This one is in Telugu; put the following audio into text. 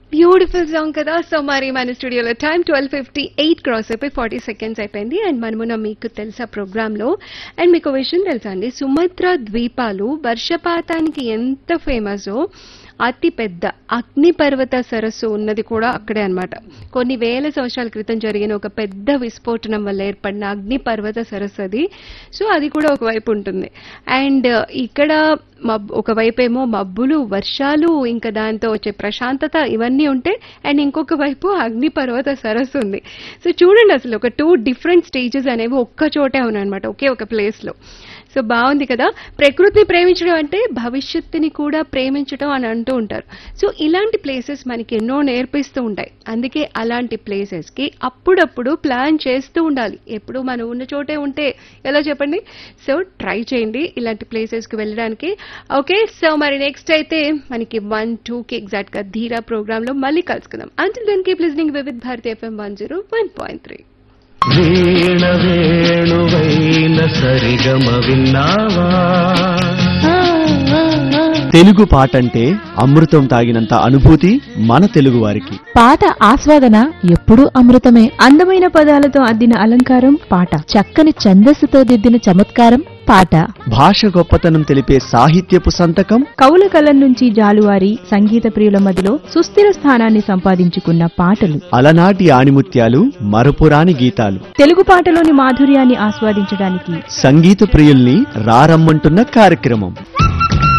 బ్యూటిఫుల్ సాంగ్ కదా సో మరి మన స్టూడియోలో time twelve fifty eight cross అయిపోయి ఫార్టీ సెకండ్స్ అయిపోయింది అండ్ మనమున మీకు తెలుసా ప్రోగ్రాంలో అండ్ మీకు విషయం తెలుసా అండి సుమత్ర ద్వీపాలు వర్షపాతానికి ఎంత ఫేమసో అతి పెద్ద అగ్నిపర్వత సరస్సు ఉన్నది కూడా అక్కడే అన్నమాట కొన్ని వేల సంవత్సరాల క్రితం జరిగిన ఒక పెద్ద విస్ఫోటనం వల్ల ఏర్పడిన అగ్నిపర్వత సరస్సు అది సో అది కూడా ఒకవైపు ఉంటుంది అండ్ ఇక్కడ మబ్ ఒకవైపు ఏమో మబ్బులు వర్షాలు ఇంకా దాంతో వచ్చే ప్రశాంతత ఇవన్నీ ఉంటే అండ్ ఇంకొక వైపు అగ్నిపర్వత సరస్సు ఉంది సో చూడండి అసలు ఒక టూ డిఫరెంట్ స్టేజెస్ అనేవి ఒక్క చోటే ఉన్నాయన్నమాట ఒకే ఒక ప్లేస్లో సో బాగుంది కదా ప్రకృతిని ప్రేమించడం అంటే భవిష్యత్తుని కూడా ప్రేమించడం అని అంటూ ఉంటారు సో ఇలాంటి ప్లేసెస్ మనకి ఎన్నో నేర్పిస్తూ ఉంటాయి అందుకే అలాంటి ప్లేసెస్ కి అప్పుడప్పుడు ప్లాన్ చేస్తూ ఉండాలి ఎప్పుడు మనం ఉన్న చోటే ఉంటే ఎలా చెప్పండి సో ట్రై చేయండి ఇలాంటి ప్లేసెస్ కి వెళ్ళడానికి ఓకే సో మరి నెక్స్ట్ అయితే మనకి వన్ టూ కి ఎగ్జాక్ట్ గా ధీరా ప్రోగ్రామ్ లో మళ్ళీ కలుసుకుందాం until then keep listening with Bharati FM one zero one point three వీణ వేణువైన సరిగమ విన్నావా తెలుగు పాటంటే అమృతం తాగినంత అనుభూతి మన తెలుగు వారికి పాట ఆస్వాదన ఎప్పుడూ అమృతమే అందమైన పదాలతో అద్దిన అలంకారం పాట చక్కని ఛందస్సుతో దిద్దిన చమత్కారం పాట భాష గొప్పతనం తెలిపే సాహిత్యపు సంతకం కవుల కలం నుంచి జాలువారి సంగీత ప్రియుల మధ్యలో సుస్థిర స్థానాన్ని సంపాదించుకున్న పాటలు అలనాటి ఆణిముత్యాలు మరపురాని గీతాలు తెలుగు పాటలోని మాధుర్యాన్ని ఆస్వాదించడానికి సంగీత ప్రియుల్ని రారమ్మంటున్న కార్యక్రమం